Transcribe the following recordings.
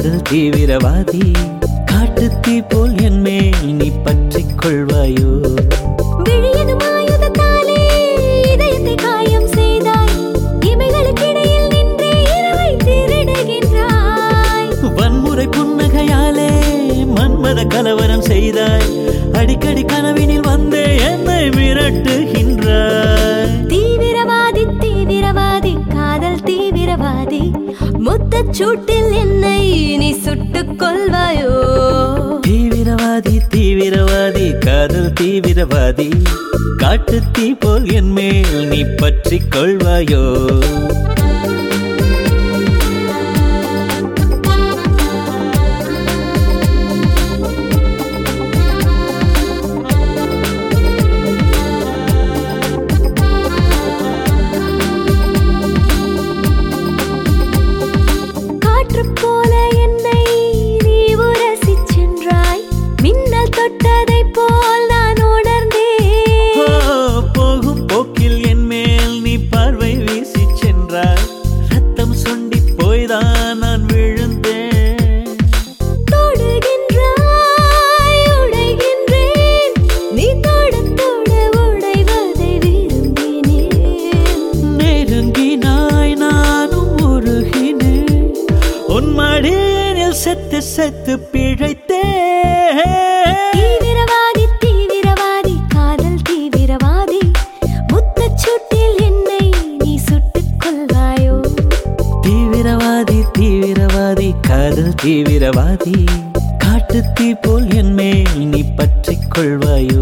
காதல் தீவிரவாதி காட்டு தீ போல் என் மேல் நீ பற்றிக் கொள்வாயோ விழியது மாயுதத்தாலே இதயத்தை காயம் செய்தாய் இமைகளுக்கிடையில் நின்றே இரவை திருடுகின்றாய் வன்முறை புன்னகையாலே மன்மத கலவரம் செய்தாய் அடிக்கடி கனவினில் வந்தே என்னை மிரட்டுகின்றாய் தீவிரவாதி தீவிரவாதி காதல் தீவிரவாதி முத்தச் சூட்டில் என்னை நீ சுட்டுக் கொள்வாயோ தீவிரவாதி தீவிரவாதி காதல் தீவிரவாதி காட்டு தீ போல் என் மேல் நீ பற்றிக் கொள்வாயோ காற்று போல என்னை நீ உரசிச் சென்றாய் மின்னல் தொட்டதைப் போல் நான் உணர்ந்தேன் ஓ, போகும் போக்கில் என் மேல் நீ பார்வை வீசி சென்றாய் ரத்தம் சுண்டி போய்தான் நான் விழுந்தேன் தொடுகின்றாய் உடைகின்றேன் நீ தொட தொட உடைவதை விரும்பினேன் நெருங்கினாய் நானும் உருகினேன் உன் மடியினில் செத்து செத்து பிழைத்தேன் தீவிரவாதி தீவிரவாதி காதல் தீவிரவாதி முத்தச் சூட்டில் என்னை நீ சுட்டுக் கொள்வாயோ தீவிரவாதி தீவிரவாதி காதல் தீவிரவாதி காட்டு தீ போல் என் மேல் நீ பற்றிக் கொள்வாயோ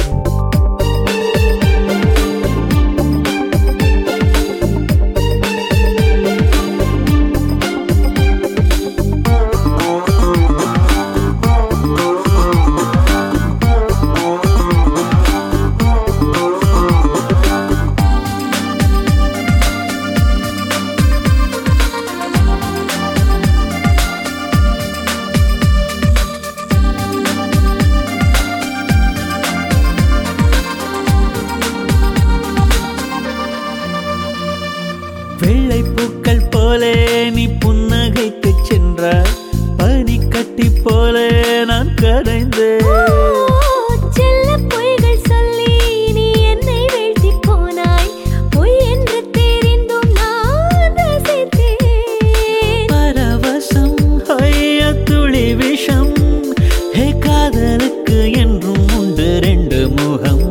வெள்ளை பூக்கள் போலே நீ புன்னகைத்து சென்றாய் பனி கட்டி போலே நான் கரைந்தேன் செல்லப் பொய்கள் சொல்லி நீ என்னை வீழ்த்திப் போனாய். பொய் என்று தெரிந்தும் நான் ரசித்தேன். பரவசம் ஐய துளி விஷம் ஹே காதலுக்கு என்றும் உண்டு ரெண்டு முகம்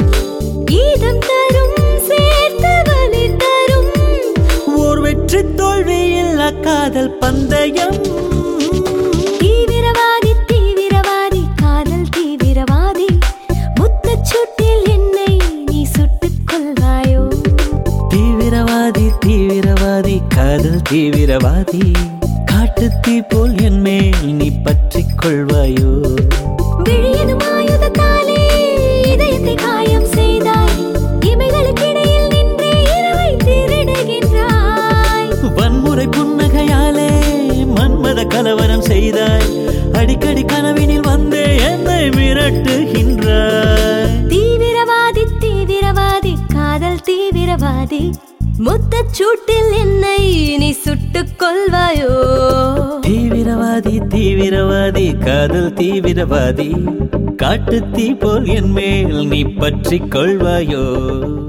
ஈதம் தரும், சேர்த்து வலி தரும். ஓர் வெற்றி தோல்வி இல்ல காதல் பந்தயம் தீவிரவாதி, தீவிரவாதி, காதல் தீவிரவாதி. முத்தச் சூட்டில் என்னை நீ சுட்டுக் கொள்வாயோ? தீவிரவாதி தீவிரவாதி காதல் தீவிரவாதி காட்டு தீ போல் என் மேல் நீ பற்றிக் கொள்வாயோ விழியது மாயுதத்தாலே இதயத்தை காயம் செய்தாய். இமைகளுக்கிடையில் நின்றே இரவை திருடுகின்றாய். வன்முறை புன்னகையாலே மன்மத கலவரம் செய்தாய் அடிக்கடி கனவினில் வந்தே என்னை மிரட்டுகின்றாய் தீவிரவாதி தீவிரவாதி காதல் தீவிரவாதி முத்தச் சூட்டில் என்னை நீ சுட்டுக் கொள்வாயோ தீவிரவாதி தீவிரவாதி காதல் தீவிரவாதி காட்டு தீ போல் என் மேல் நீ பற்றிக் கொள்வாயோ